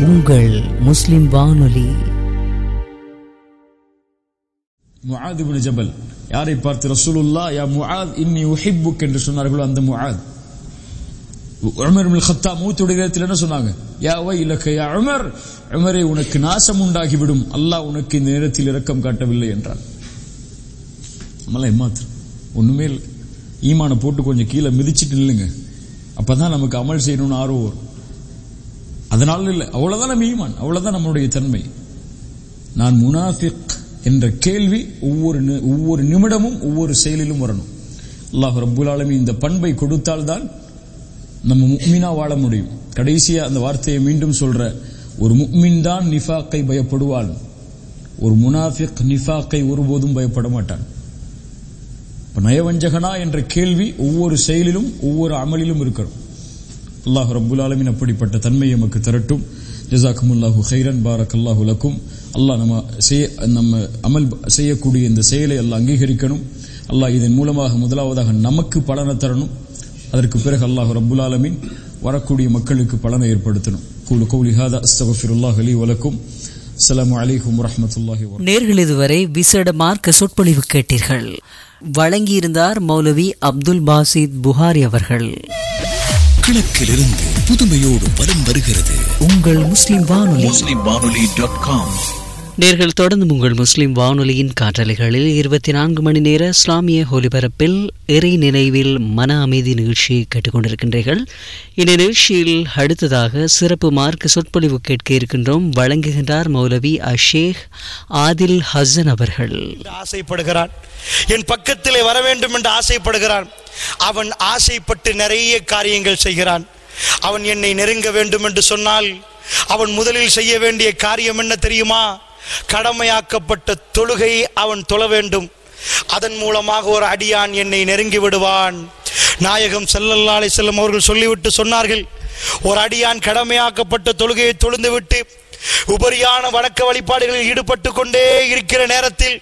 உங்கள் முஸ்லிம் வானொலி முஆத் இப்னு ஜபல் யாரை பார்த்து ரசூலுல்லா யா முஆத் இன்னி உஹிப்புக் என்று சொன்னார்களோ அந்த முஆத் உமர் இப்னு கத்தாப் மூத்துடைய நேரத்தில் என்ன சொன்னாங்க யா வைலக யா உமர் உமரே உனக்கு நாசம் உண்டாகிவிடும் அல்லாஹ் உனக்கு இந்த நேரத்தில் இரக்கம் காட்டவில்லை என்றான் நம்மளாம் ஏமாத்து ஒண்ணுமே இல்லை ஈமானை போட்டு கொஞ்சம் கீழே மிதிச்சிட்டு நில்லுங்க அப்பதான் நமக்கு அமல் செய்யணும்னு ஆர்வம் வரும் அதனால இல்லை அவ்வளவுதான் நம்ம ஈமான் அவ்வளவுதான் நம்மளுடைய தன்மை நான் முனாஃபிக் என்ற கேள்வி ஒவ்வொரு நி- ஒவ்வொரு நிமிடமும் ஒவ்வொரு செயலிலும் வரணும் அல்லாஹ் ரப்புல் ஆலமீன் இந்த பண்பை கொடுத்தால்தான் நம்ம முக்மினா வாழ முடியும் கடைசியா அந்த வார்த்தையை மீண்டும் சொல்ற ஒரு முக்மின் தான் நிஃபாக்கை பயப்படுவான் ஒரு முனாஃபிக் நிஃபாக்கை ஒருபோதும் பயப்பட மாட்டான் இப்ப நயவஞ்சகனா என்ற கேள்வி ஒவ்வொரு செயலிலும் ஒவ்வொரு அமலிலும் இருக்கணும் அல்லாஹ் ரப்புல் ஆலமீன் அப்படிப்பட்ட தன்மை எமக்கு தரட்டும் ஜசாக்குமுல்லாஹு ஹைரன் பாரக் அல்லாஹு லக்கும் அல்லாஹ் நம்ம செய்ய நம்ம அமல் செய்யக்கூடிய இந்த செயலை அல்லாஹ் அங்கீகரிக்கணும் அல்லாஹ் இதன் மூலமாக முதலாவதாக நமக்கு பலனை தரணும் அதற்கு பிறகு அல்லாஹ் ரப்புல் ஆலமீன் வரக்கூடிய மக்களுக்கு பலனை ஏற்படுத்தணும் கூலு கௌலி ஹாதா அஸ்தகஃபிருல்லாஹ் அலி வலக்கும் அஸ்ஸலாமு அலைக்கும் வரஹ்மத்துல்லாஹி வ நேர்கள் இதுவரை விசேட மார்க்க சொற்பொழிவு கேட்டீர்கள் வழங்கியிருந்தார் மௌலவி அப்துல் பாசித் புகாரி அவர்கள் கிழக்கிலிருந்து புதுமையோடு வலம் வருகிறது உங்கள் முஸ்லிம் வானொலி முஸ்லிம் வானொலி டாட் காம் நேர்கள் தொடர்ந்து உங்கள் முஸ்லிம் வானொலியின் காற்றலைகளில் இருபத்தி நான்கு மணி நேர இஸ்லாமிய ஒலிபரப்பில் இறை நினைவில் மன அமைதி நிகழ்ச்சியை கேட்டுக்கொண்டிருக்கின்றீர்கள் இந்த நிகழ்ச்சியில் அடுத்ததாக சிறப்பு மார்க்க சொற்பொழிவு கேட்க இருக்கின்றோம் வழங்குகின்றார் மௌலவி அஷேக் ஆதில் ஹசன் அவர்கள் என்று ஆசைப்படுகிறான் என் பக்கத்திலே வர வேண்டும் என்று ஆசைப்படுகிறான் அவன் ஆசைப்பட்டு நிறைய காரியங்கள் செய்கிறான் அவன் என்னை நெருங்க வேண்டும் என்று சொன்னால் அவன் முதலில் செய்ய வேண்டிய காரியம் என்ன தெரியுமா கடமையாக்கப்பட்ட தொழுகையை அவன் தொழ வேண்டும் அதன் மூலமாக ஒரு அடியான் என்னை நெருங்கி விடுவான் நாயகம் ஸல்லல்லாஹு அலைஹி செல்லம் அவர்கள் சொல்லிவிட்டு சொன்னார்கள் ஒரு அடியான் கடமையாக்கப்பட்ட தொழுகையை தொழுந்துவிட்டு உபரியான வணக்க வழிபாடுகளில் ஈடுபட்டு கொண்டே இருக்கிற நேரத்தில்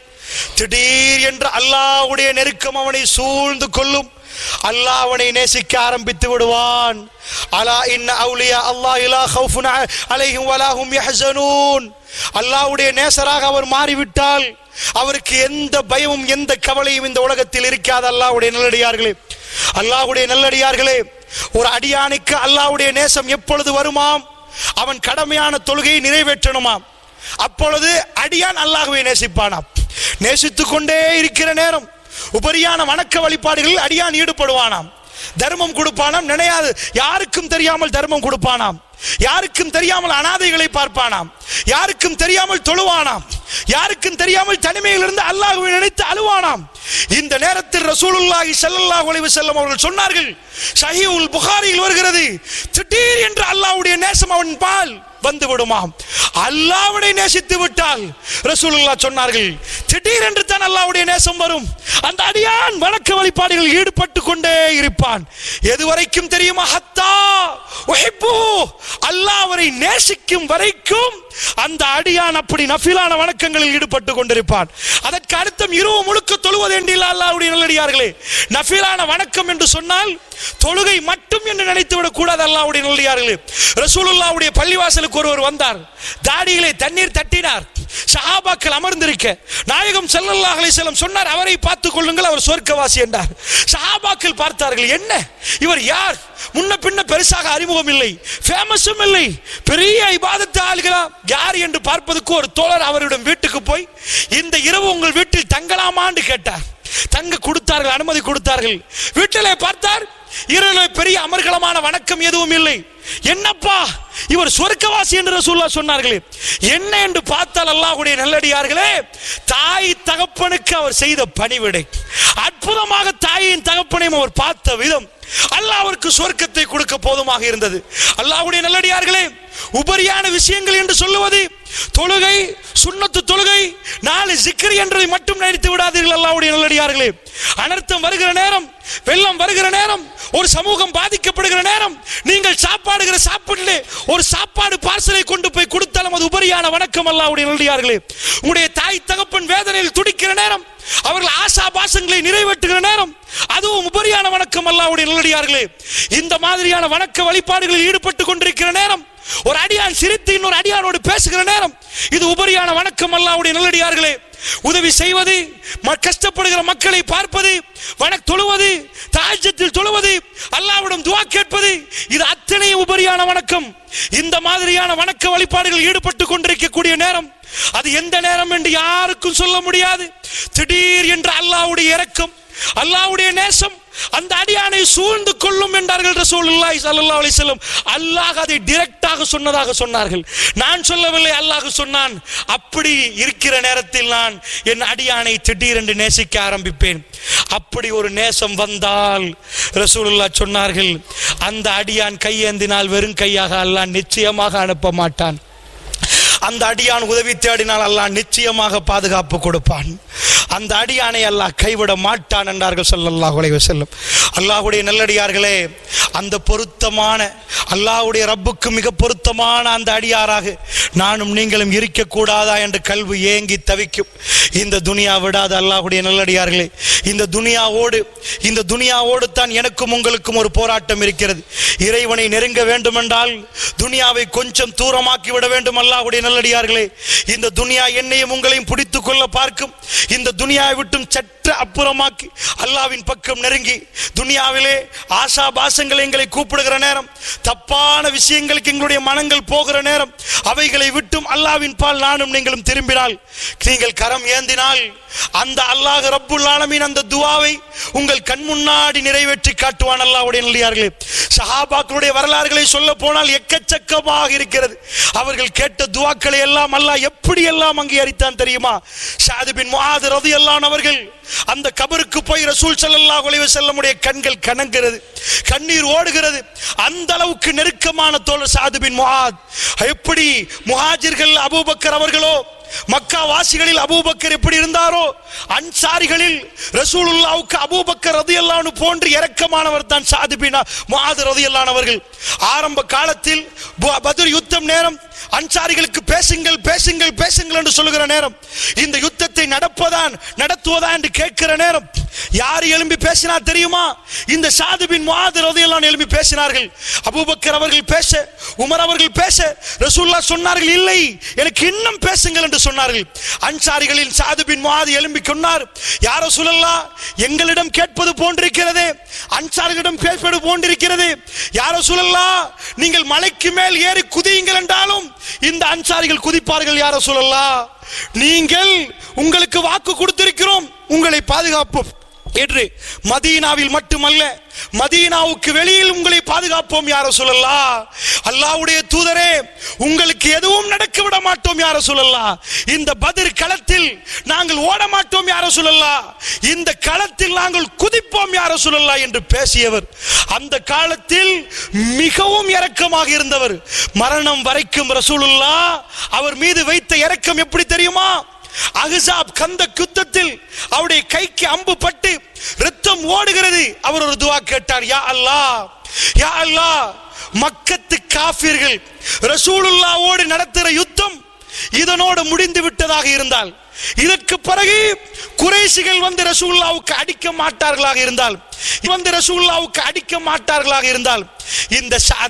திடீர் என்று அல்லாஹ்வுடைய நெருக்கம் அவனை சூழ்ந்து கொள்ளும் அல்லாஹ் அவனை நேசிக்க ஆரம்பித்து விடுவான் அலா இன்ன அவுலியா அல்லாஹ் இலா ஹவுஃபுன் அ- அலைஹிம் வலாஹும் யஹ்ஸனூன் அல்லாஹ்வுடைய நேசராக அவர் மாறிவிட்டால் அவருக்கு எந்த பயமும் எந்த கவலையும் இந்த உலகத்தில் இருக்காது அல்லாஹ்வுடைய நல்லடியார்களே அல்லாஹ்வுடைய நல்லடியார்களே ஒரு அடியானுக்கு அல்லாஹ்வுடைய நேசம் எப்பொழுது வருமாம் அவன் கடமையான தொழுகையை நிறைவேற்றணுமாம் அப்பொழுது அடியான் அல்லாஹ்வை நேசிப்பானாம் நேசித்துக் கொண்டே இருக்கிற நேரம் உபரியான வணக்க வழிபாடுகளில் அடியான் ஈடுபடுவானாம் தர்மம் கொடுப்பானாம் நினையாது யாருக்கும் தெரியாமல் தர்மம் கொடுப்பானாம் யாருக்கும் தெரியாமல் அனாதைகளை பார்ப்பானாம் யாருக்கும் தெரியாமல் தொழுவானாம் யாருக்கும் தெரியாமல் தனிமையிலிருந்து அல்லாஹ்வை நினைத்து அழுவானாம் இந்த நேரத்தில் ரசூலுல்லாஹி ஸல்லல்லாஹு அலைஹி வஸல்லம் அவர்கள் சொன்னார்கள் ஸஹீஹுல் புகாரியில் வருகிறது திடீர் என்று அல்லாஹ்வுடைய நேசம் அவன் பால் வந்து விடுமாம் அல்லாஹ்வை நேசித்து விட்டால் ரசூலுல்லாஹ் சொன்னார்கள் திடீர் என்று தான் அல்லாஹ்வுடைய நேசம் வரும் அந்த அடியான் வணக்க வழிபாடுகளில் ஈடுபட்டு கொண்டே இருப்பான் எதுவரைக்கும் தெரியுமா ஹத்தா உஹிப்பு அல்லாஹ் அவரை நேசிக்கும் வரைக்கும் அந்த அடியான் அப்படி நஃபிலான வணக்கங்களில் ஈடுபட்டு கொண்டிருப்பான் அதற்கு அர்த்தம் இரவு முழுக்க தொழுவது என்றில்ல அல்லாஹ்வுடைய நல்லடியார்களே நஃபிலான வணக்கம் என்று சொன்னால் தொழுகை மட்டும் என்று நினைத்து விடக் கூடாது அல்லாஹ்வுடைய நல்லடியார்களே ரசூலுல்லாஹ்வுடைய பள்ளிவாசலுக்கு ஒருவர் வந்தார் தாடியிலே தண்ணீர் தட்டினார் சஹாபாக்கள் அமர்ந்திருக்க நாயகம் ஸல்லல்லாஹு அலைஹி வஸல்லம் சொன்னார் அவரை பார்த்துக் கொள்ளுங்கள் அவர் சொர்க்கவாசி என்றார் சஹாபாக்கள் பார்த்தார்கள் என்ன இவர் யார் முன்ன பின்ன பெருசாக அறிமுகம் இல்லை ஃபேமஸும் இல்லை பெரிய இபாதத்து ஆளுகளா யார் என்று பார்ப்பதற்கு ஒரு தோழர் அவரிடம் வீட்டுக்கு போய் இந்த இரவு உங்கள் வீட்டில் தங்கலாமான்னு கேட்டார் தங்க கொடுத்தார்கள் அனுமதி கொடுத்தார்கள் வீட்டிலே பார்த்தார் இரவு பெரிய அமர்கலமான வணக்கம் எதுவும் இல்லை என்னப்பா இவர் சொர்க்கவாசி என்று ரசூல்லா சொன்னார்களே என்ன என்று பார்த்தால் அல்லாஹ்வுடைய நல்லடியார்களே தாய் தகப்பனுக்கு அவர் செய்த பணிவிடை அற்புதமாக தாயின் தகப்பனையும் அவர் பார்த்த விதம் அல்லாஹ் அவருக்கு சொர்க்கத்தை கொடுக்க போதுமாக இருந்தது அல்லாஹ்வுடைய நல்லடியார்களே உபரியான விஷயங்கள் என்று சொல்லுவது தொழுகை சுன்னத்து தொழுகை நாலு சிக்கரி என்றதை மட்டும் நினைத்து விடாதீர்கள் அல்லாஹ்வுடைய நல்லடியார்களே அனர்த்தம் வருகிற நேரம் வெள்ளம் வருகிற நேரம் ஒரு சமூகம் பாதிக்கப்படுகிற நேரம் நீங்கள் சாப்பாடுகிற சாப்பாட்டிலே ஒரு சாப்பாடு பார்சலை கொண்டு போய் கொடுத்தாலும் அது உபரியான வணக்கம் அல்லாஹ்வுடைய நல்லடியார்களே உங்களுடைய தாய் தகப்பன் வேதனையில் துடிக்கிற நேரம் அவர்கள் ஆசா பாசங்களை நிறைவேற்றுகிற நேரம் அதுவும் உபரியான வணக்கம் அல்லாஹ்வுடைய நல்லடியார்களே இந்த மாதிரியான வணக்க வழிபாடுகளில் ஈடுபட்டு கொண்டிருக்கிற நேரம் ஒரு அடியான் சிரித்து இன்னொரு அடியானோடு பேசுகிற நேரம் இது உபரியான வணக்கம் அல்லாவுடைய நல்லடியார்களே உதவி செய்வது ம- கஷ்டப்படுகிற மக்களை பார்ப்பது வணக் தொழுவது தாஜத்தில் தொழுவது அல்லாவிடம் துவா கேட்பது இது அத்தனை உபரியான வணக்கம் இந்த மாதிரியான வணக்க வழிபாடுகள் ஈடுபட்டு கொண்டிருக்கக்கூடிய நேரம் அது எந்த நேரம் என்று யாருக்கும் சொல்ல முடியாது திடீர் என்று அல்லாவுடைய இரக்கம் அல்லாவுடைய நேசம் அந்த அடியானை சூழ்ந்து கொள்ளும் என்றார்கள் ரசூலுல்லாஹி ஸல்லல்லாஹு அலைஹி வஸல்லம் அல்லாஹ் அதை டைரக்டாக சொன்னதாக சொன்னார்கள் நான் சொல்லவில்லை அல்லாஹ் சொன்னான் அப்படி இருக்கிற நேரத்தில் நான் என் அடியானை திடீரென்று நேசிக்க ஆரம்பிப்பேன் அப்படி ஒரு நேசம் வந்தால் ரசூலுல்லாஹ் சொன்னார்கள் அந்த அடியான் கையேந்தினால் வெறும் கையாக அல்லாஹ் நிச்சயமாக அனுப்ப மாட்டான் அந்த அடியான் உதவி தேடினால் அல்லாஹ் நிச்சயமாக பாதுகாப்பு கொடுப்பான் அந்த அடியானை அல்லாஹ் கைவிட மாட்டான் என்றார்கள் ஸல்லல்லாஹு அலைஹி வஸல்லம் அல்லாஹ்வுடைய நல்லடியார்களே அந்த பொருத்தமான அல்லாஹ்வுடைய ரப்புக்கு மிக பொருத்தமான அந்த அடியாராக நானும் நீங்களும் இருக்கக்கூடாதா என்று கல்வி ஏங்கி தவிக்கும் இந்த துனியா விடாத அல்லாஹ்வுடைய நல்லடியார்களே இந்த துனியாவோடு இந்த துனியாவோடு தான் எனக்கும் உங்களுக்கும் ஒரு போராட்டம் இருக்கிறது இறைவனை நெருங்க வேண்டுமென்றால் துனியாவை கொஞ்சம் தூரமாக்கி விட வேண்டும் அல்லாஹ்வுடைய நல்லடியார்களே இந்த துனியா என்னையும் உங்களையும் பிடித்துக் கொள்ள பார்க்கும் இந்த துனியாவை விட்டும் சற்று அப்புறமாக்கி அல்லாவின் பக்கம் நெருங்கி துனியாவிலே ஆசா பாசங்கள் எங்களை கூப்பிடுகிற நேரம் தப்பான விஷயங்களுக்கு எங்களுடைய மனங்கள் போகிற நேரம் அவைகளை விட்டும் அல்லாவின் பால் நானும் நீங்களும் திரும்பினால் நீங்கள் கரம் ஏந்தினால் அந்த அல்லாஹ் ரப்புல் ஆலமீன் அந்த துவாவை உங்கள் கண் முன்னாடி நிறைவேற்றி காட்டுவான் அல்லாஹ்வுடைய நல்லியார்களே சஹாபாக்களுடைய வரலாறுகளை சொல்ல போனால் எக்கச்சக்கமாக இருக்கிறது அவர்கள் கேட்ட துவாக்களை எல்லாம் அல்லாஹ் எப்படி எல்லாம் அங்கீகரித்தான் தெரியுமா ஷாது பின் முஆத் ரலியல்லாஹு அவர்கள் அந்த கபருக்கு போய் ரசூல் ஸல்லல்லாஹு அலைஹி வஸல்லமுடைய கண்கள் கனங்கிறது கண்ணீர் ஓடுகிறது அந்த அளவுக்கு நெருக்கமான தோழர் சாது பின் முஆத் எப்படி முஹாஜிர்கள் அபூபக்கர் அவர்களோ மக்கா வாசிகளில் அபூபக்கர் எப்படி இருந்தாரோ அன்சாரிகளில் ரசூலுல்லாவுக்கு அபூபக்கர் ரதியல்லானு போன்று இரக்கமானவர் தான் சாது பின் முஆத் ரதியல்லானவர்கள் ஆரம்ப காலத்தில் பு- பத்ர் யுத்தம் நேரம் அன்சாரிகளுக்கு பேசுங்கள் பேசுங்கள் பேசுங்கள் என்று சொல்லுகிற நேரம் இந்த யுத்தத்தை நடப்பதான் நடத்துவதா என்று கேட்கிற நேரம் யார் எழும்பி பேசினார் தெரியுமா இந்த சாதுபின் முஆத் ரலியல்லாஹு எழும்பி பேசினார்கள் அபூபக்கர் அவர்கள் பேச உமர் அவர்கள் பேச ரசூல்லா சொன்னார்கள் இல்லை எனக்கு இன்னும் பேசுங்கள் என்று சொன்னார்கள் அன்சாரிகளில் சாதுபின் முஆத் எழும்பி சொன்னார் யார் ரசூலல்லா எங்களிடம் கேட்பது போன்றிருக்கிறதே அன்சாரிகளிடம் பேசுவது போன்றிருக்கிறது யார் ரசூலல்லா நீங்கள் மலைக்கு மேல் ஏறி குதியுங்கள் என்றாலும் இந்த அன்சாரிகள் குதிப்பார்கள் யார் ரசூலல்லா நீங்கள் உங்களுக்கு வாக்கு கொடுத்திருக்கிறோம் உங்களை பாதுகாப்போம் என்று மதீனாவில் மட்டுமல்ல மதீனாவுக்கு வெளியில் உங்களை பாதுகாப்போம் யார சொல்லலா அல்லாஹ்வுடைய தூதரே உங்களுக்கு எதுவும் நடக்க விட மாட்டோம் யார சொல்லலா இந்த பதிர் களத்தில் நாங்கள் ஓட மாட்டோம் யார சொல்லலா இந்த களத்தில் நாங்கள் குதிப்போம் யார சொல்லலா என்று பேசியவர் அந்த காலத்தில் மிகவும் இரக்கமாக இருந்தவர் மரணம் வரைக்கும் ரசூலுல்லா அவர் மீது வைத்த இரக்கம் எப்படி தெரியுமா அஹ்ஸாப் கந்த யுத்தத்தில் அவருடைய கைக்கு அம்பு பட்டு ரத்தம் ஓடுகிறது அவர் ஒரு துவா கேட்டார் யா அல்லாஹ் யா அல்லாஹ் மக்கத்து காஃபிர்கள் ரசூலுல்லாவோடு நடத்துகிற யுத்தம் இதனோடு முடிந்து விட்டதாக இருந்தால் இதற்கு பிறகு குறைசிகள் வந்து ரசூல்லாவுக்கு அடிக்க மாட்டார்களாக இருந்தால் வந்து ரசூல்லாவுக்கு அடிக்க மாட்டார்களாக இருந்தால் இந்த ஷாத்